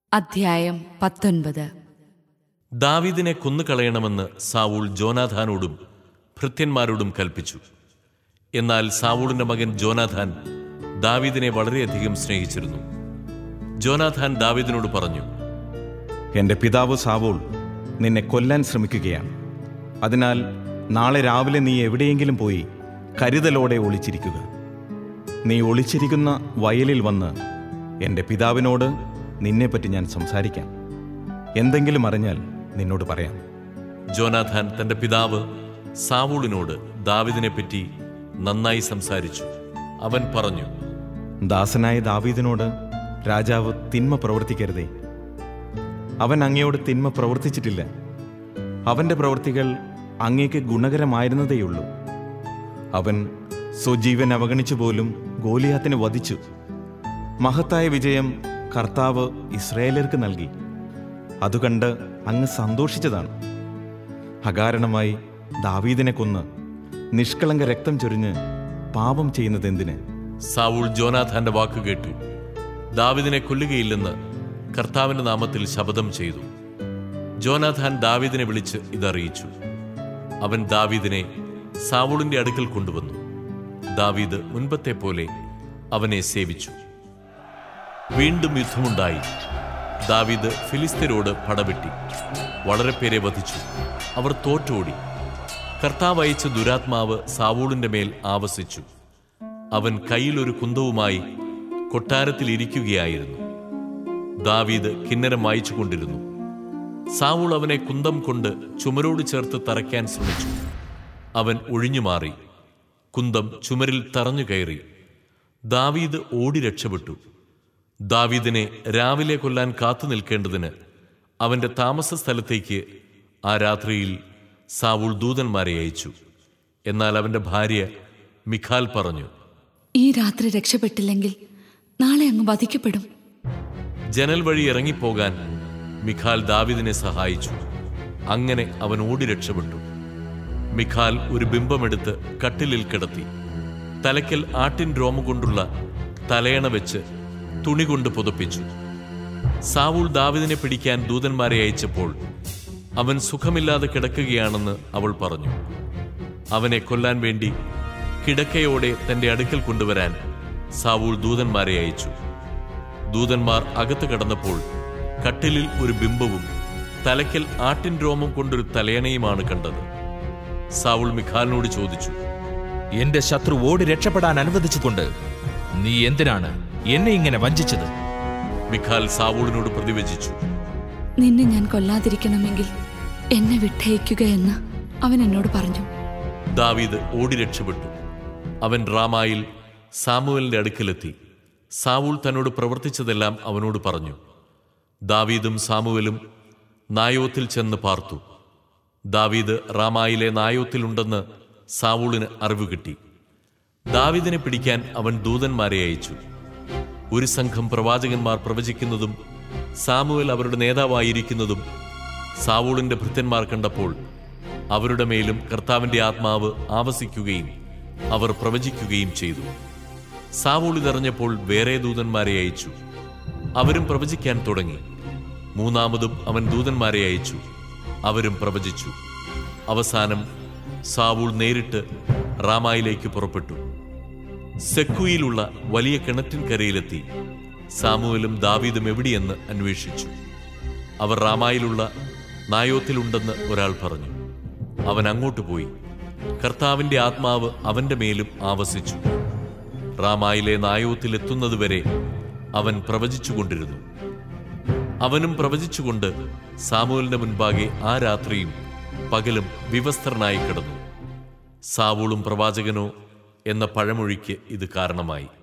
അധ്യായം പത്തൊൻപത് ദാവീദിനെ കൊന്നുകളയണമെന്ന് സാവൂൾ ജോനാഥാനോടും ഭൃത്യന്മാരോടും കൽപ്പിച്ചു എന്നാൽ സാവൂളിന്റെ മകൻ ജോനാഥാൻ ദാവീദിനെ വളരെയധികം സ്നേഹിച്ചിരുന്നു ജോനാഥാൻ ദാവീദിനോട് പറഞ്ഞു എന്റെ പിതാവ് സാവോൾ നിന്നെ കൊല്ലാൻ ശ്രമിക്കുകയാണ് അതിനാൽ നാളെ രാവിലെ നീ എവിടെയെങ്കിലും പോയി കരുതലോടെ ഒളിച്ചിരിക്കുക നീ ഒളിച്ചിരിക്കുന്ന വയലിൽ വന്ന് എൻ്റെ പിതാവിനോട് നിന്നെപ്പറ്റി ഞാൻ സംസാരിക്കാം എന്തെങ്കിലും അറിഞ്ഞാൽ നിന്നോട് പറയാം ജോനാഥാൻ തന്റെ പിതാവ് സാവൂളിനോട് ദാവീദിനെപ്പറ്റി നന്നായി സംസാരിച്ചു അവൻ പറഞ്ഞു ദാസനായ ദാവീദിനോട് രാജാവ് തിന്മ പ്രവർത്തിക്കരുതേ അവൻ അങ്ങയോട് തിന്മ പ്രവർത്തിച്ചിട്ടില്ല അവന്റെ പ്രവൃത്തികൾ അങ്ങേക്ക് ഗുണകരമായിരുന്നതേയുള്ളൂ അവൻ സ്വജീവൻ അവഗണിച്ചു പോലും ഗോലിയാത്തിനെ വധിച്ചു മഹത്തായ വിജയം കർത്താവ് ഇസ്രായേലർക്ക് നൽകി അതുകണ്ട് അങ്ങ് സന്തോഷിച്ചതാണ് അകാരണമായി ദാവീദിനെ കൊന്ന് നിഷ്കളങ്ക രക്തം ചൊരിഞ്ഞ് പാപം ചെയ്യുന്നതെന്തിന് സാവൂൾ ജോനാഥാന്റെ വാക്ക് കേട്ടു ദാവീദിനെ കൊല്ലുകയില്ലെന്ന് കർത്താവിന്റെ നാമത്തിൽ ശപഥം ചെയ്തു ജോനാഥാൻ ദാവീദിനെ വിളിച്ച് ഇതറിയിച്ചു അവൻ ദാവീദിനെ സാവൂളിന്റെ അടുക്കൽ കൊണ്ടുവന്നു ദാവീദ് മുൻപത്തെ പോലെ അവനെ സേവിച്ചു വീണ്ടും യുദ്ധമുണ്ടായി ദാവീദ് ഫിലിസ്തീനോട് പടവെട്ടി വളരെ പേരെ വധിച്ചു അവർ തോറ്റോടി കർത്താവ് അയച്ച ദുരാത്മാവ് സാവൂളിന്റെ മേൽ ആവസിച്ചു അവൻ കയ്യിലൊരു കുന്തവുമായി കൊട്ടാരത്തിൽ ഇരിക്കുകയായിരുന്നു ദാവീദ് കിന്നരം വായിച്ചുകൊണ്ടിരുന്നു സാവൂൾ അവനെ കുന്തം കൊണ്ട് ചുമരോട് ചേർത്ത് തറയ്ക്കാൻ ശ്രമിച്ചു അവൻ ഒഴിഞ്ഞുമാറി കുന്തം ചുമരിൽ തറഞ്ഞു കയറി ദാവീദ് ഓടി രക്ഷപ്പെട്ടു ദാവീദിനെ രാവിലെ കൊല്ലാൻ കാത്തു നിൽക്കേണ്ടതിന് അവന്റെ താമസ സ്ഥലത്തേക്ക് ആ രാത്രിയിൽ സാവൂൾ ദൂതന്മാരെ അയച്ചു എന്നാൽ അവന്റെ ഭാര്യ മിഖാൽ പറഞ്ഞു ഈ രാത്രി രക്ഷപ്പെട്ടില്ലെങ്കിൽ നാളെ അങ്ങ് വധിക്കപ്പെടും ജനൽ വഴി ഇറങ്ങിപ്പോകാൻ മിഖാൽ ദാവിദിനെ സഹായിച്ചു അങ്ങനെ അവൻ ഓടി രക്ഷപ്പെട്ടു മിഖാൽ ഒരു ബിംബമെടുത്ത് കട്ടിലിൽ കിടത്തി തലയ്ക്കൽ ആട്ടിൻ രോമ കൊണ്ടുള്ള തലയണ വെച്ച് തുണി കൊണ്ട് പുതപ്പിച്ചു സാവൂൾ ദാവിദിനെ പിടിക്കാൻ ദൂതന്മാരെ അയച്ചപ്പോൾ അവൻ സുഖമില്ലാതെ കിടക്കുകയാണെന്ന് അവൾ പറഞ്ഞു അവനെ കൊല്ലാൻ വേണ്ടി കിടക്കയോടെ തന്റെ അടുക്കൽ കൊണ്ടുവരാൻ സാവൂൾ ദൂതന്മാരെ അയച്ചു ദൂതന്മാർ അകത്ത് കടന്നപ്പോൾ കട്ടിലിൽ ഒരു ബിംബവും തലയ്ക്കൽ ആട്ടിൻ രോമം കൊണ്ടൊരു തലയണയുമാണ് കണ്ടത് സാവുൾ മിഖാലിനോട് ചോദിച്ചു എന്റെ ശത്രു ഓടി രക്ഷപ്പെടാൻ അനുവദിച്ചുകൊണ്ട് നീ എന്തിനാണ് എന്നെ ഇങ്ങനെ വഞ്ചിച്ചത് മിഖാൽ സാവൂളിനോട് പ്രതിവചിച്ചു നിന്നെ ഞാൻ കൊല്ലാതിരിക്കണമെങ്കിൽ എന്നെ വിട്ടയക്കുക എന്ന് അവൻ എന്നോട് പറഞ്ഞു ദാവീദ് ഓടി രക്ഷപ്പെട്ടു അവൻ റാമായിൽ സാമുവലിന്റെ അടുക്കലെത്തി സാവൂൾ തന്നോട് പ്രവർത്തിച്ചതെല്ലാം അവനോട് പറഞ്ഞു ദാവീദും സാമുവലും നായോത്തിൽ ചെന്ന് പാർത്തു ദാവീദ് റാമായിലെ നായോത്തിലുണ്ടെന്ന് സാവൂളിന് അറിവ് കിട്ടി ദാവീദിനെ പിടിക്കാൻ അവൻ ദൂതന്മാരെ അയച്ചു ഒരു സംഘം പ്രവാചകന്മാർ പ്രവചിക്കുന്നതും സാമുവൽ അവരുടെ നേതാവായിരിക്കുന്നതും സാവൂളിന്റെ ഭൃത്യന്മാർ കണ്ടപ്പോൾ അവരുടെ മേലും കർത്താവിന്റെ ആത്മാവ് ആവസിക്കുകയും അവർ പ്രവചിക്കുകയും ചെയ്തു സാവൂൾ ഇതറിഞ്ഞപ്പോൾ വേറെ ദൂതന്മാരെ അയച്ചു അവരും പ്രവചിക്കാൻ തുടങ്ങി മൂന്നാമതും അവൻ ദൂതന്മാരെ അയച്ചു അവരും പ്രവചിച്ചു അവസാനം സാവൂൾ നേരിട്ട് റാമായിലേക്ക് പുറപ്പെട്ടു സെക്കുയിലുള്ള വലിയ കിണറ്റിൻകരയിലെത്തി സാമുവലും ദാവീദും എവിടെയെന്ന് അന്വേഷിച്ചു അവർ റാമായിലുള്ള നായോത്തിലുണ്ടെന്ന് ഒരാൾ പറഞ്ഞു അവൻ അങ്ങോട്ട് പോയി കർത്താവിന്റെ ആത്മാവ് അവന്റെ മേലും ആവസിച്ചു റാമായിലെ നായോത്തിലെത്തുന്നതുവരെ അവൻ പ്രവചിച്ചുകൊണ്ടിരുന്നു അവനും പ്രവചിച്ചുകൊണ്ട് സാമുവലിന്റെ മുൻപാകെ ആ രാത്രിയും പകലും വിവസ്ത്രനായി കിടന്നു സാവൂളും പ്രവാചകനോ എന്ന പഴമൊഴിക്ക് ഇത് കാരണമായി